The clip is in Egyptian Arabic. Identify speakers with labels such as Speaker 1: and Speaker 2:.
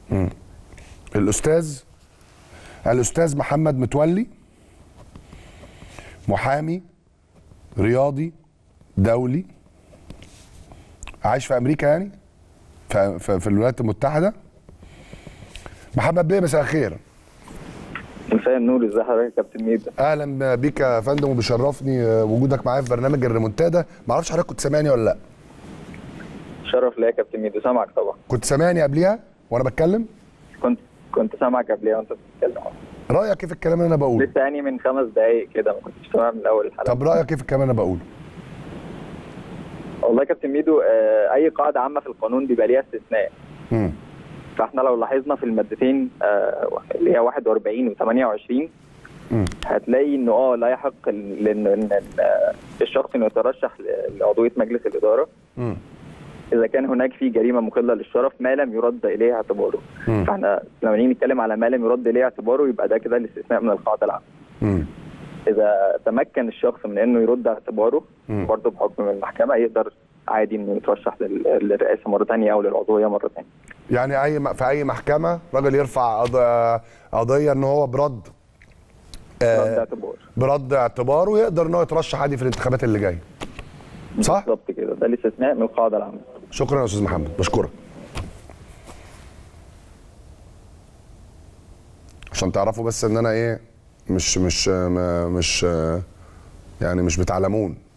Speaker 1: الاستاذ الاستاذ محمد متولي محامي رياضي دولي عايش في امريكا يعني في, في, في الولايات المتحده محمد بيه مساء الخير
Speaker 2: مساء النور ازي حضرتك يا كابتن ميدو
Speaker 1: اهلا بيك يا فندم وبيشرفني آه، وجودك معايا في برنامج الريمونتادا ما اعرفش حضرتك كنت سامعني ولا لا
Speaker 2: شرف ليا يا كابتن ميدو سامعك طبعا
Speaker 1: كنت سامعني قبليها وانا بتكلم
Speaker 2: كنت كنت سامعك قبلها وانت بتتكلم
Speaker 1: رايك ايه في الكلام اللي انا بقوله
Speaker 2: لسه يعني من خمس دقايق كده ما كنتش سامع من اول الحلقه
Speaker 1: طب رايك ايه في الكلام اللي انا بقوله
Speaker 2: والله يا كابتن ميدو آه اي قاعده عامه في القانون بيبقى ليها استثناء
Speaker 1: مم.
Speaker 2: فاحنا لو لاحظنا في المادتين آه اللي هي 41 و28
Speaker 1: مم.
Speaker 2: هتلاقي انه اه لا يحق ال- لان إن ال- آه، الشخص انه يترشح ل- لعضويه مجلس الاداره
Speaker 1: مم.
Speaker 2: اذا كان هناك في جريمه مخله للشرف ما لم يرد اليه اعتباره
Speaker 1: مم.
Speaker 2: فاحنا لما نيجي نتكلم على ما لم يرد اليه اعتباره يبقى ده كده الاستثناء من القاعده العامه
Speaker 1: مم.
Speaker 2: اذا تمكن الشخص من انه يرد اعتباره
Speaker 1: مم.
Speaker 2: برضه بحكم من المحكمه يقدر عادي انه يترشح لل- للرئاسه مره ثانيه او للعضويه مره ثانيه
Speaker 1: يعني اي م- في اي محكمه راجل يرفع قض- قضيه ان هو برد
Speaker 2: رد
Speaker 1: آه
Speaker 2: اعتبار
Speaker 1: برد اعتباره يقدر ان هو يترشح عادي في الانتخابات اللي جايه صح
Speaker 2: بالظبط كده ده الاستثناء من القاعده العامه
Speaker 1: شكرا يا استاذ محمد بشكرك عشان تعرفوا بس ان انا ايه مش مش ما- مش يعني مش بتعلمون